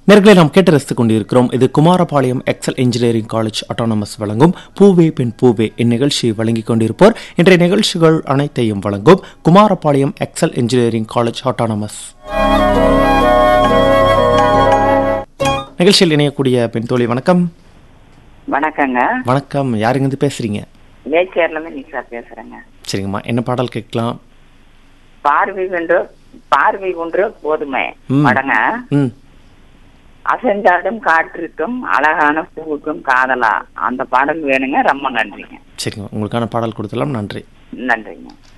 நேர்களை நாம் கேட்டு ரசித்துக் கொண்டிருக்கிறோம் இது Kumarapalayam excel engineering college autonomous வழங்கும் பூவே பெண் பூவே இந்நிகழ்ச்சியை வழங்கிக் கொண்டிருப்போர் இன்றைய நிகழ்ச்சிகள் அனைத்தையும் வழங்கும் Kumarapalayam excel engineering college autonomous நிகழ்ச்சியில் இணையக்கூடிய பெண் தோழி வணக்கம் வணக்கங்க வணக்கம் யாருங்கிருந்து பேசுறீங்க வேச்சேர்ல இருந்து நிஷா பேசுறேங்க சரிங்கம்மா என்ன பாடல் கேட்கலாம் பார்வை ஒன்று பார்வை ஒன்று போதுமை ம். படங்க ம் அசைந்தாடும் காற்றுக்கும் அழகான பூவுக்கும் காதலா அந்த பாடல் வேணுங்க ரொம்ப நன்றிங்க சரிங்க உங்களுக்கான பாடல் கொடுத்தலாம் நன்றி நன்றிங்க